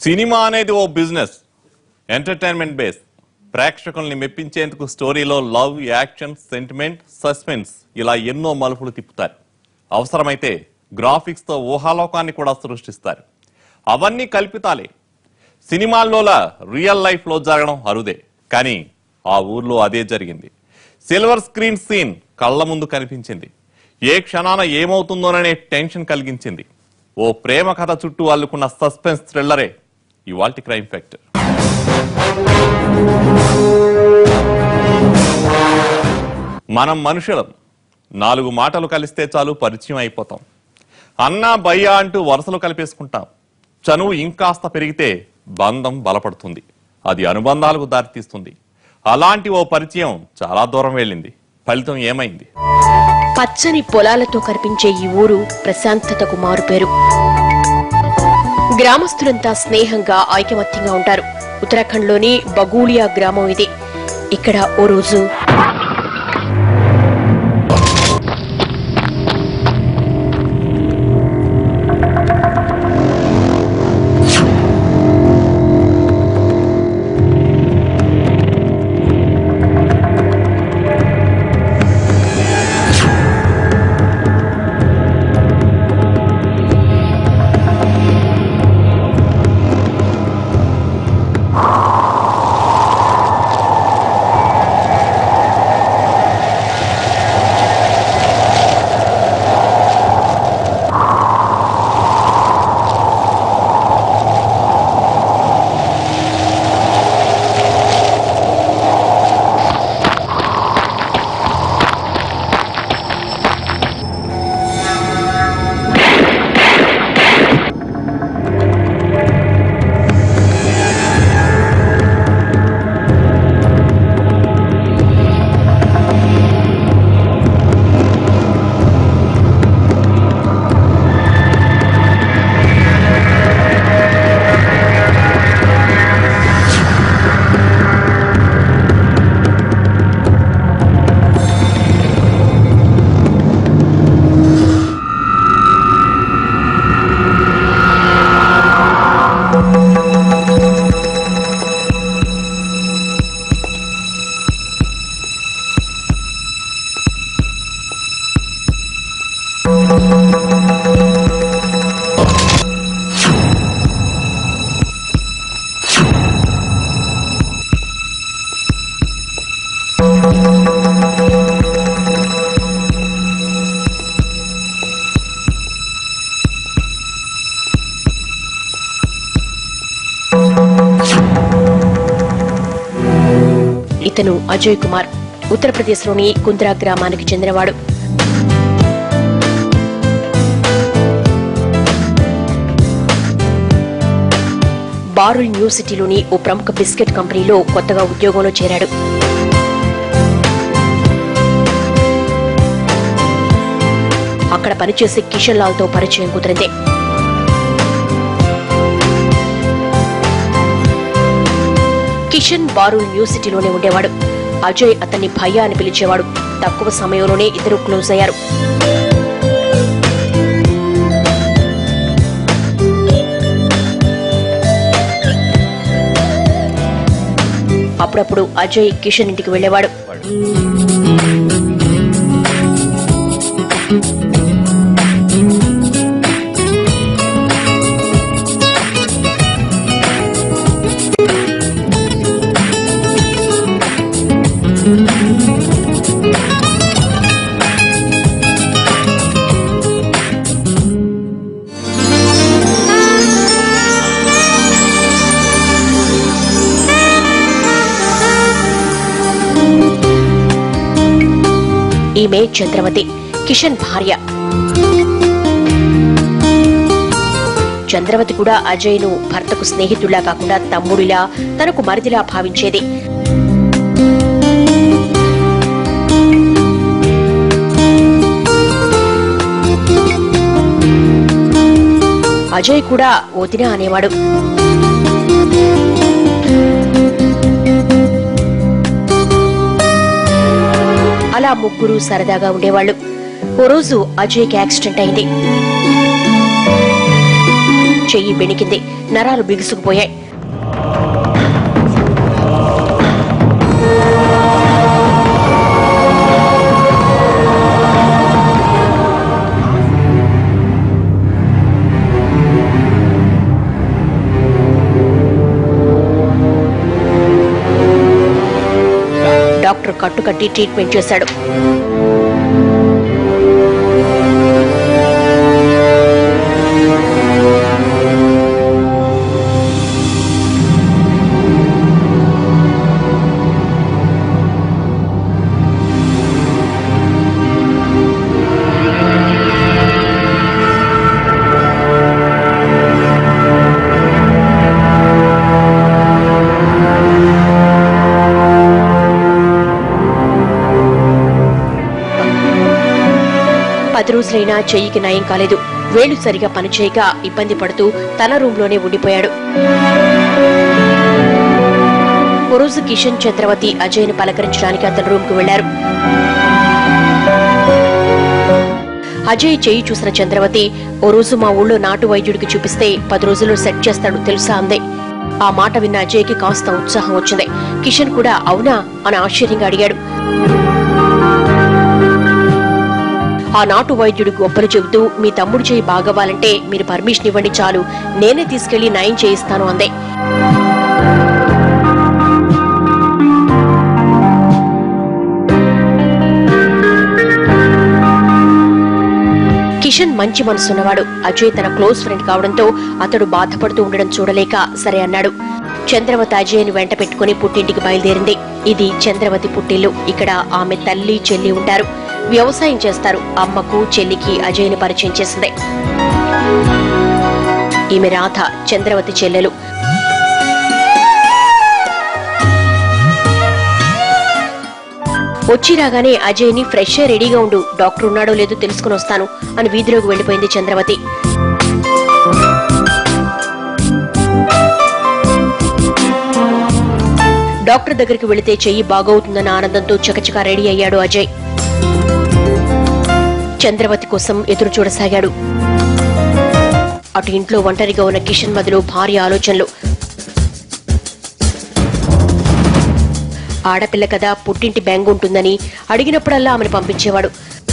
cinema అనేది ఓ business entertainment base ప్రేక్షకుల్ని మెప్పించేందుకు స్టోరీలో లవ్ యాక్షన్ సెంటిమెంట్ సస్పెన్స్ ఇలా ఎన్నో మలుపులు తిప్పుతారు అవసరమైతే గ్రాఫిక్స్ తో ఊహాలోకాన్ని కూడా సృష్టిస్తారు అవన్నీ కల్పితాలే సినిమాల్లోలా రియల్ లైఫ్ లో జరగడం అరుదే కానీ ఆ ఊర్లో అదే జరిగింది సిల్వర్ స్క్రీన్ సీన్ కళ్ళ ముందు కనిపించింది ఏ క్షణాన ఏమవుతుందోననే టెన్షన్ కలిగించింది ఓ ప్రేమ కథ చుట్టూ అల్లుకున్న సస్పెన్స్ థ్రిల్లరే ఇవాల్టి క్రైమ్ ఫ్యాక్టర్ మనం మనుషులం నాలుగు మాటలు కలిస్తే చాలు పరిచయం అయిపోతాం అన్నా భయ్యా అంటూ వరుసలు కలిపేసుకుంటాం చనువు ఇంకాస్త పెరిగితే బంధం బలపడుతుంది అది అనుబంధాలకు దారితీస్తుంది అలాంటి ఓ పరిచయం చాలా దూరం వెళ్ళింది ఫలితం ఏమైంది పచ్చని పొలాలతో కనిపించే ఈ ఊరు ప్రశాంతతకు మారుపేరు గ్రామస్తులంతా స్నేహంగా ఐకమత్యంగా ఉంటారు ఉత్తరాఖండ్లోని బగూలియా గ్రామం ఇది ఇక్కడ ఓ రోజు ఇతను అజయ్ కుమార్ ఉత్తరప్రదేశ్లోని కుంద్రా గ్రామానికి చెందినవాడు బారుల్ న్యూ సిటీలోని ఓ ప్రముఖ బిస్కెట్ కంపెనీలో కొత్తగా ఉద్యోగంలో చేరాడు అక్కడ పనిచేసే కిషన్ లాల్తో పరిచయం కుదిరింది కిషన్ బారుల్ న్యూ సిటీలోనే ఉండేవాడు అజయ్ అతన్ని భయ్య అని పిలిచేవాడు తక్కువ సమయంలోనే ఇద్దరు క్లోజ్ అయ్యారు అప్పుడప్పుడు అజయ్ కిషన్ ఇంటికి వెళ్ళేవాడు ఈమె చంద్రవతి కిషన్ భార్య చంద్రవతి కూడా అజయ్ను భర్తకు స్నేహితుడిలా కాకుండా తమ్ముడిలా తనకు మరిదిలా భావించేది అజయ్ కూడా వదిన అనేవాడు అలా ముగ్గురు సరదాగా ఉండేవాళ్ళు ఓ రోజు అజయ్కి యాక్సిడెంట్ అయింది చెయ్యి బెణికింది నరాలు బిగుసుకుపోయాయి డాక్టర్ కట్టుకట్టి ట్రీట్మెంట్ చేశాడు పది రోజులైనా చెయ్యికి నయం కాలేదు వేలు సరిగా పనిచేయక ఇబ్బంది పడుతూ తన రూంలోనే ఉండిపోయాడు ఓ రోజు కిషన్ చంద్రవతి అజయ్ను పలకరించడానికి అతని రూమ్కు వెళ్లారు అజయ్ చెయ్యి చూసిన చంద్రవతి ఓ రోజు మా ఊళ్ళో నాటు వైద్యుడికి చూపిస్తే పది రోజుల్లో సెట్ చేస్తాడు తెలుసా అందే ఆ మాట విన్న అజయ్కి కాస్త ఉత్సాహం వచ్చింది కిషన్ కూడా అవునా అని ఆశ్చర్యంగా అడిగాడు ఆ నాటు వైద్యుడు గొప్పలు చెబుతూ మీ తమ్ముడు చేయి బాగవ్వాలంటే మీరు పర్మిషన్ ఇవ్వండి చాలు నేనే తీసుకెళ్లి నయం చేయిస్తాను అందే కిషన్ మంచి మనసున్నవాడు అజయ్ తన క్లోజ్ ఫ్రెండ్ కావడంతో అతడు బాధపడుతూ ఉండడం చూడలేక సరే అన్నాడు చంద్రవతి అజయ్ని వెంట పెట్టుకుని పుట్టింటికి బయలుదేరింది ఇది చంద్రవతి పుట్టిల్లు ఇక్కడ ఆమె తల్లి చెల్లి ఉంటారు వ్యవసాయం చేస్తారు అమ్మకు చెల్లికి అజయ్ని పరిచయం చేసింది ఈమె రాధ చంద్రవతి చెల్లెలు వచ్చి రాగానే అజయ్ని ఫ్రెష్ రెడీగా ఉండు డాక్టర్ ఉన్నాడో లేదో తెలుసుకుని వస్తాను అని వీధిలోకి వెళ్లిపోయింది చంద్రవతి డాక్టర్ దగ్గరికి వెళితే చెయ్యి బాగవుతుందన్న ఆనందంతో చకచకా రెడీ అయ్యాడు అజయ్ చంద్రవతి కోసం ఎదురు చూడసాగాడు అటు ఇంట్లో ఒంటరిగా ఉన్న కిషన్ మదిలో భారీ ఆలోచనలు ఆడపిల్ల కదా పుట్టింటి బ్యాంగ్ ఉంటుందని అడిగినప్పుడల్లా ఆమెను పంపించేవాడు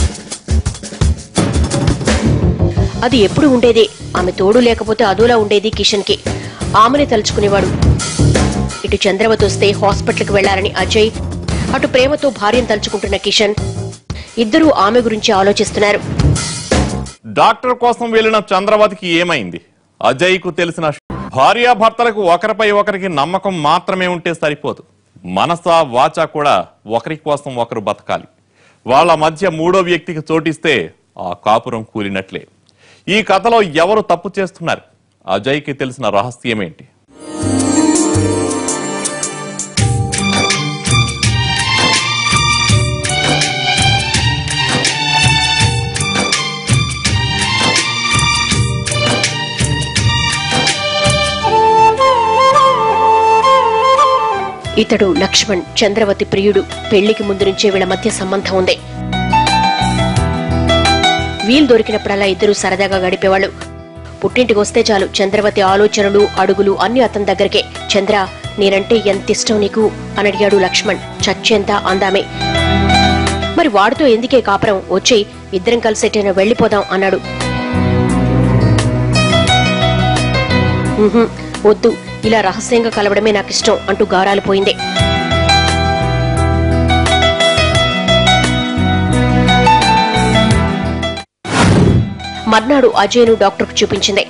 అది ఎప్పుడు ఉండేదే ఆమె తోడు లేకపోతే అదోలా ఉండేది కిషన్ కి ఆమెని తలుచుకునేవాడు ఇటు చంద్రవతి వస్తే హాస్పిటల్కి వెళ్లాలని అజయ్ అటు ప్రేమతో భార్యను తలుచుకుంటున్న కిషన్ ఇద్దరూ ఆమె గురించి ఆలోచిస్తున్నారు డాక్టర్ కోసం వెళ్లిన చంద్రవతికి ఏమైంది అజయ్కు తెలిసిన భార్యాభర్తలకు ఒకరిపై ఒకరికి నమ్మకం మాత్రమే ఉంటే సరిపోదు మనస వాచ కూడా ఒకరి కోసం ఒకరు బతకాలి వాళ్ళ మధ్య మూడో వ్యక్తికి చోటిస్తే ఆ కాపురం కూలినట్లే ఈ కథలో ఎవరు తప్పు చేస్తున్నారు అజయ్కి తెలిసిన రహస్యమేంటి ఇతడు లక్ష్మణ్ చంద్రవతి ప్రియుడు పెళ్లికి ముందు నుంచే వీళ్ళ మధ్య సంబంధం ఉంది వీలు దొరికినప్పుడల్లా ఇద్దరు సరదాగా గడిపేవాళ్ళు పుట్టింటికి వస్తే చాలు చంద్రవతి ఆలోచనలు అడుగులు అన్ని అతని దగ్గరకే చంద్ర నేనంటే ఎంత ఇష్టం నీకు అని అడిగాడు లక్ష్మణ్ చచ్చేంత అందామే మరి వాడితో ఎందుకే కాపురం వచ్చి ఇద్దరం కలిసి ఎటైనా వెళ్ళిపోదాం అన్నాడు "ఉహుం, వద్దు ఇలా రహస్యంగా కలవడమే నాకు ఇష్టం అంటూ గారాలు పోయింది మర్నాడు అజయ్ను డాక్టర్కు చూపించింది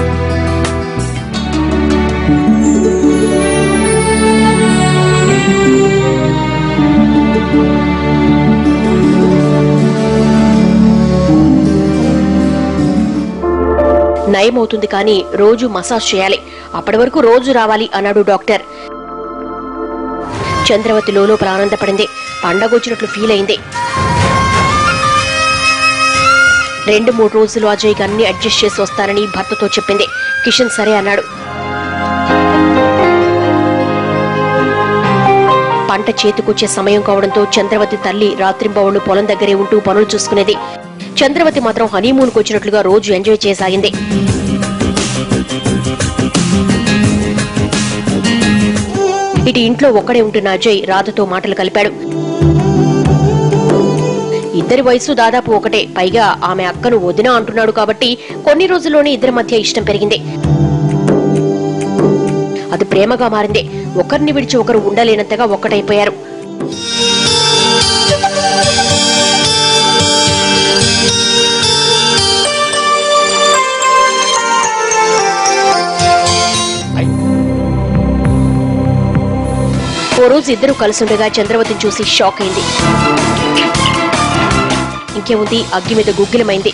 నయమవుతుంది కానీ రోజు మసాజ్ చేయాలి అప్పటి వరకు రోజు రావాలి అన్నాడు డాక్టర్ చంద్రవతి లోపల ఆనందపడింది పండగొచ్చినట్లు ఫీల్ అయింది రెండు మూడు రోజులు అజయ్కి అన్ని అడ్జస్ట్ చేసి వస్తానని భర్తతో చెప్పింది కిషన్ సరే అన్నాడు పంట చేతికొచ్చే సమయం కావడంతో చంద్రవతి తల్లి రాత్రింబవళ్లు పొలం దగ్గరే ఉంటూ పనులు చూసుకునేది చంద్రవతి మాత్రం హనీమూన్కి వచ్చినట్లుగా రోజు ఎంజాయ్ చేయసాగింది ఇటు ఇంట్లో ఒక్కడే ఉంటున్న అజయ్ రాధతో మాటలు కలిపాడు ఇద్దరి వయసు దాదాపు ఒకటే పైగా ఆమె అక్కను వదిన అంటున్నాడు కాబట్టి కొన్ని రోజుల్లోనే ఇద్దరి మధ్య ఇష్టం పెరిగింది అది ప్రేమగా మారింది ఒకరిని విడిచి ఒకరు ఉండలేనంతగా ఒక్కటైపోయారు ఓ రోజు ఇద్దరు కలిసుండగా చంద్రవతిని చూసి షాక్ అయింది ఇంకేముంది అగ్గి మీద గుగ్గిలమైంది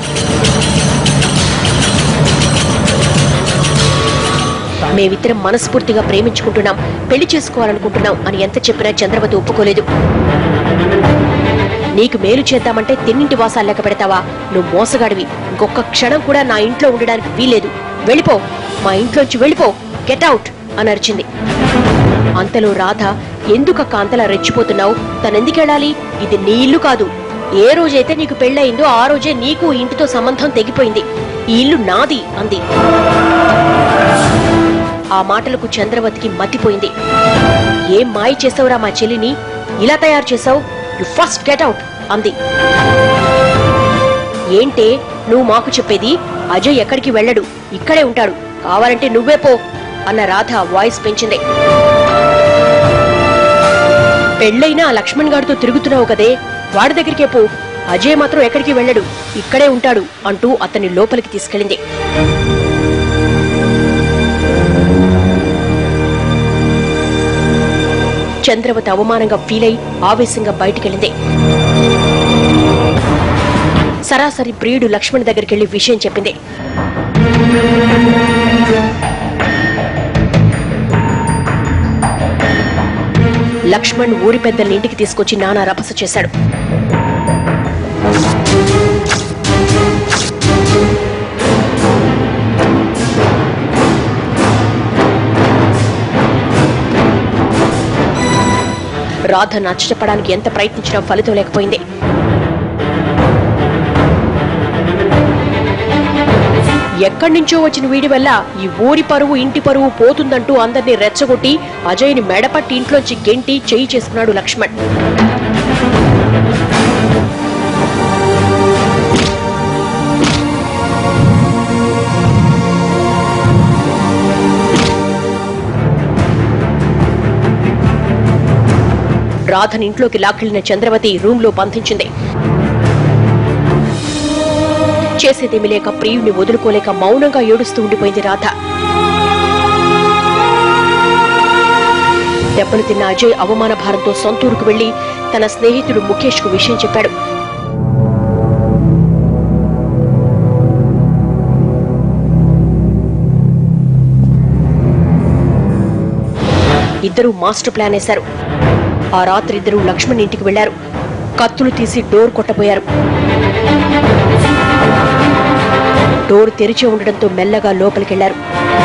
మేమిద్దరం మనస్ఫూర్తిగా ప్రేమించుకుంటున్నాం పెళ్లి చేసుకోవాలనుకుంటున్నాం అని ఎంత చెప్పినా చంద్రవతి ఒప్పుకోలేదు నీకు మేలు చేద్దామంటే తిన్నింటి వాసాలు లెక్క పెడతావా నువ్వు మోసగాడివి ఇంకొక క్షణం కూడా నా ఇంట్లో ఉండడానికి వీలేదు వెళ్ళిపో మా ఇంట్లోంచి వెళ్ళిపో గెట్ అవుట్ అని అరిచింది అంతలో రాధ ఎందుకక్క అంతలా రెచ్చిపోతున్నావు తనెందుకెళ్ళాలి ఇది నీ ఇల్లు కాదు ఏ రోజైతే నీకు పెళ్ళయిందో ఆ రోజే నీకు ఈ ఇంటితో సంబంధం తెగిపోయింది ఈ ఇల్లు నాది అంది ఆ మాటలకు చంద్రవతికి మతిపోయింది ఏం మాయ చేసావురా మా చెల్లిని ఇలా తయారు చేసావు యు ఫస్ట్ గెట్ అవుట్ అంది ఏంటే నువ్వు మాకు చెప్పేది అజయ్ ఎక్కడికి వెళ్ళడు ఇక్కడే ఉంటాడు కావాలంటే నువ్వే పో అన్న రాధ వాయిస్ పెంచింది పెళ్ళైనా ఆ లక్ష్మణ్ గారితో తిరుగుతున్నావు కదే వాడి దగ్గరికే పో అజయ్ మాత్రం ఎక్కడికి వెళ్ళడు ఇక్కడే ఉంటాడు అంటూ అతన్ని లోపలికి తీసుకెళ్ళింది చంద్రవతి అవమానంగా ఫీల్ అయి ఆవేశంగా బయటికెళ్ళింది సరాసరి ప్రియుడు లక్ష్మణ్ దగ్గరికెళ్లి విషయం చెప్పింది లక్ష్మణ్ ఊరి పెద్దల్ని ఇంటికి తీసుకొచ్చి నానా రభస చేశాడు రాధ నచ్చచెప్పడానికి ఎంత ప్రయత్నించినా ఫలితం లేకపోయింది ఎక్కడి నుంచో వచ్చిన వీడి వల్ల ఈ ఊరి పరువు ఇంటి పరువు పోతుందంటూ అందరినీ రెచ్చగొట్టి అజయ్ని మెడపట్టి ఇంట్లోంచి గెంటి చేయి చేసుకున్నాడు లక్ష్మణ్ రాధని ఇంట్లోకి లాక్కెళ్లిన చంద్రవతి రూంలో బంధించింది చేసేదేమి లేక ప్రియుణ్ణి వదులుకోలేక మౌనంగా ఏడుస్తూ ఉండిపోయింది రాధ దెబ్బలు తిన్న అజయ్ అవమాన భారంతో సొంతూరుకు వెళ్లి తన స్నేహితుడు ముఖేష్ కు విషయం చెప్పాడు ఇద్దరూ మాస్టర్ ప్లాన్ వేశారు ఆ రాత్రి ఇద్దరు లక్ష్మణ్ ఇంటికి వెళ్లారు కత్తులు తీసి డోర్ కొట్టబోయారు డోర్ తెరిచి ఉండడంతో మెల్లగా లోపలికెళ్లారు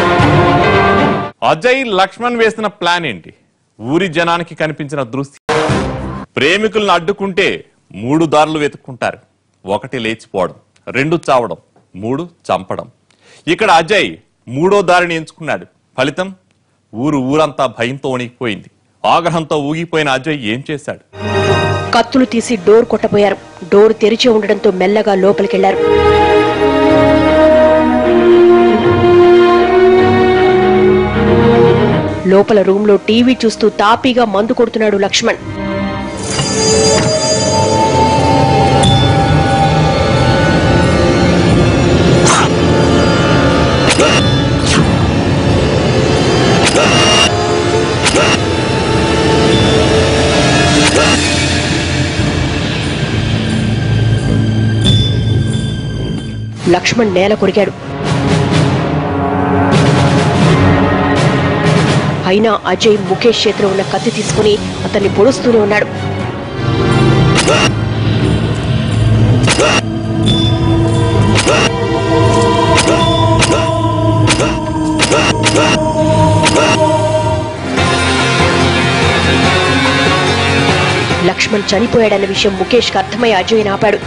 అజయ్ లక్ష్మణ్ వేసిన ప్లాన్ ఏంటి ఊరి జనానికి కనిపించిన దృశ్యం ప్రేమికులను అడ్డుకుంటే మూడు దారులు వెతుక్కుంటారు ఒకటి లేచిపోవడం రెండు చావడం మూడు చంపడం ఇక్కడ అజయ్ మూడో దారిని ఎంచుకున్నాడు ఫలితం ఊరు ఊరంతా భయంతో వణికిపోయింది ఆగ్రహంతో ఊగిపోయిన అజయ్ ఏం చేశాడు కత్తులు తీసి డోర్ కొట్టబోయారు డోర్ తెరిచి ఉండడంతో మెల్లగా లోపలికెళ్లారు లోపల రూంలో టీవీ చూస్తూ తాపీగా మందు కొడుతున్నాడు లక్ష్మణ్ లక్ష్మణ్ నేల కొరిగాడు అయినా అజయ్ ముఖేష్ చేతిలో ఉన్న కత్తి తీసుకుని అతన్ని పొడుస్తూనే ఉన్నాడు లక్ష్మణ్ చనిపోయాడన్న విషయం ముఖేష్ కు అర్థమై అజయ్ ఆపాడు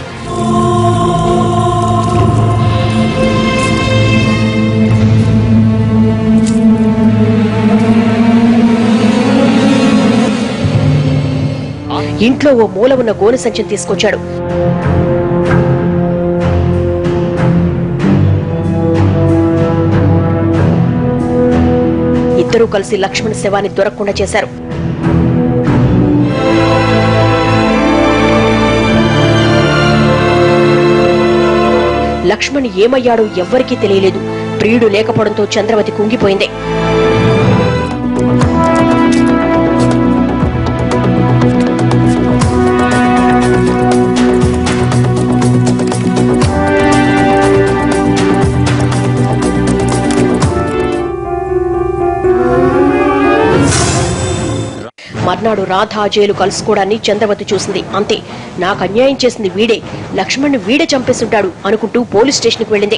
ఇంట్లో ఓ మూల ఉన్న గోనె సంచిని తీసుకొచ్చాడు ఇద్దరూ కలిసి లక్ష్మణ్ శవాన్ని దొరకకుండా చేశారు లక్ష్మణ్ ఏమయ్యాడో ఎవ్వరికీ తెలియలేదు ప్రియుడు లేకపోవడంతో చంద్రవతి కుంగిపోయింది మర్నాడు రాధ అజయ్లు కలుసుకోవడాన్ని చంద్రవతి చూసింది అంతే నాకు అన్యాయం చేసింది వీడే లక్ష్మణ్ వీడే చంపేస్తుంటాడు అనుకుంటూ పోలీస్ స్టేషన్కి వెళ్ళింది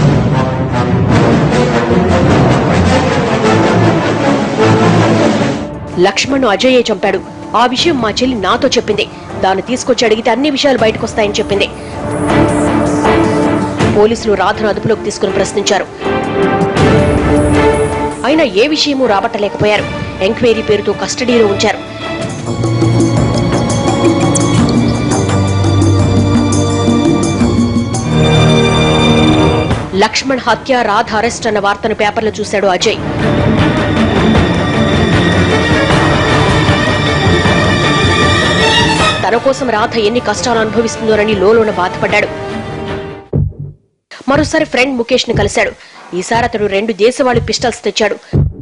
లక్ష్మణ్ అజయ్యే చంపాడు ఆ విషయం మా చెల్లి నాతో చెప్పింది దాన్ని తీసుకొచ్చి అడిగితే అన్ని విషయాలు బయటకొస్తాయని చెప్పింది పోలీసులు రాధను అదుపులోకి తీసుకుని ప్రశ్నించారు అయినా ఏ విషయమూ రాబట్టలేకపోయారు ఎంక్వైరీ పేరుతో కస్టడీలో ఉంచారు లక్ష్మణ్ హత్య రాధ అరెస్ట్ అన్న వార్తను పేపర్లో చూశాడు అజయ్ తన కోసం రాధ ఎన్ని కష్టాలు అనుభవిస్తుందోనని లోలోన బాధపడ్డాడు మరోసారి ఫ్రెండ్ ముఖేష్ ని కలిశాడు ఈసారి అతడు రెండు దేశవాళీ పిస్టల్స్ తెచ్చాడు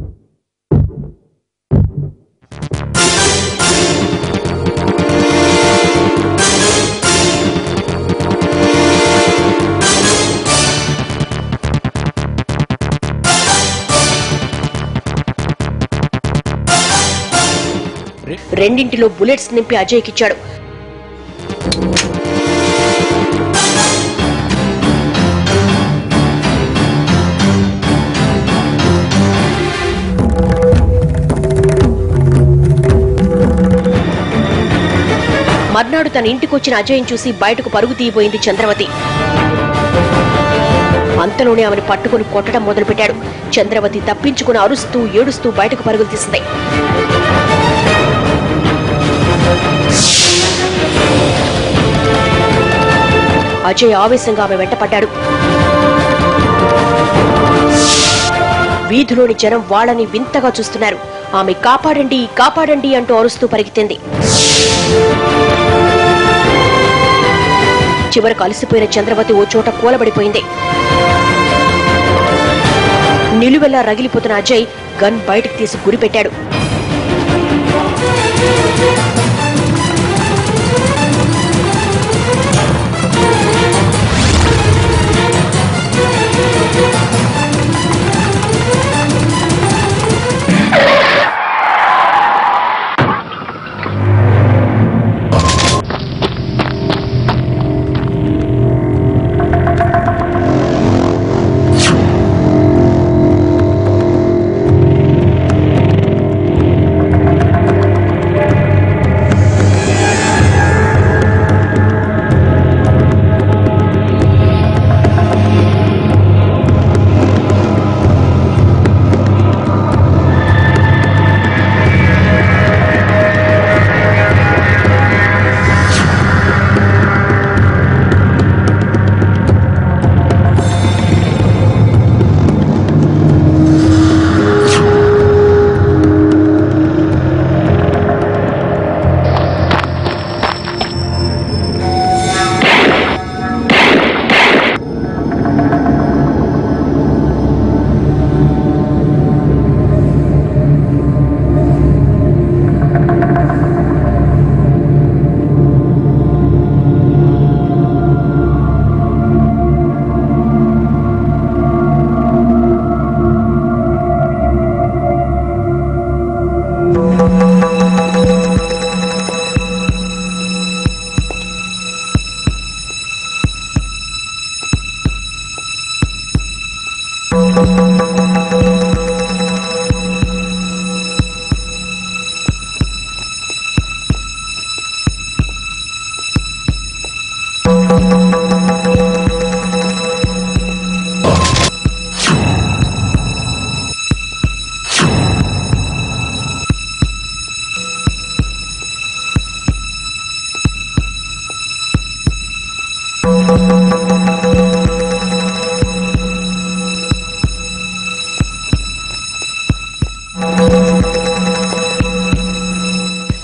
రెండింటిలో బుల్లెట్స్ నింపి అజయ్కిచ్చాడు మర్నాడు తన ఇంటికొచ్చిన అజయ్ని చూసి బయటకు పరుగు తీయబోయింది చంద్రవతి అంతలోనే ఆమెను పట్టుకుని కొట్టడం మొదలుపెట్టాడు చంద్రవతి తప్పించుకుని అరుస్తూ ఏడుస్తూ బయటకు పరుగులు తీసింది అజయ్ ఆవేశంగా ఆమె వెంటపడ్డాడు వీధిలోని జనం వాళ్ళని వింతగా చూస్తున్నారు ఆమె కాపాడండి కాపాడండి అంటూ అరుస్తూ పరిగెత్తింది చివరకు అలసిపోయిన చంద్రవతి ఓ చోట కూలబడిపోయింది నిలువెల్లా రగిలిపోతున్న అజయ్ గన్ బయటకు తీసి గురిపెట్టాడు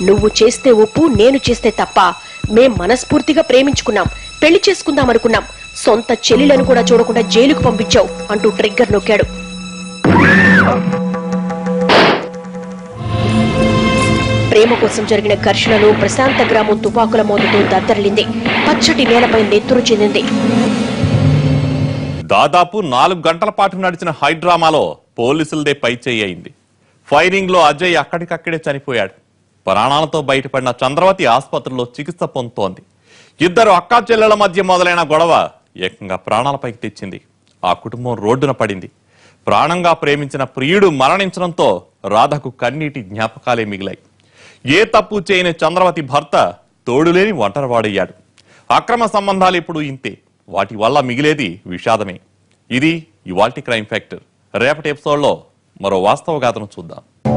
నువ్వు చేస్తే ఒప్పు నేను చేస్తే తప్ప మేం మనస్ఫూర్తిగా ప్రేమించుకున్నాం పెళ్లి చేసుకుందాం అనుకున్నాం సొంత చెల్లెలను కూడా చూడకుండా జైలుకు పంపించావు అంటూ ట్రిగ్గర్ నొక్కాడు ప్రేమ కోసం జరిగిన ఘర్షణలో ప్రశాంత గ్రామం తుపాకుల మోతతో దద్దరిల్లింది పచ్చటి నేలపై నెత్తురు చెందింది దాదాపు నాలుగు గంటల పాటు నడిచిన హై డ్రామాలో పోలీసులదే పైచేయి అయింది ఫైరింగ్ లో అజయ్ అక్కడికక్కడే చనిపోయాడు ప్రాణాలతో బయటపడిన చంద్రవతి ఆసుపత్రిలో చికిత్స పొందుతోంది ఇద్దరు అక్కా చెల్లెల మధ్య మొదలైన గొడవ ఏకంగా ప్రాణాలపైకి తెచ్చింది ఆ కుటుంబం రోడ్డున పడింది ప్రాణంగా ప్రేమించిన ప్రియుడు మరణించడంతో రాధకు కన్నీటి జ్ఞాపకాలే మిగిలాయి ఏ తప్పు చేయని చంద్రవతి భర్త తోడులేని ఒంటరివాడయ్యాడు అక్రమ సంబంధాలు ఇప్పుడు ఇంతే వాటి వల్ల మిగిలేది విషాదమే ఇది ఇవాల్టి క్రైమ్ ఫ్యాక్టర్ రేపటి ఎపిసోడ్లో మరో వాస్తవ గాథను చూద్దాం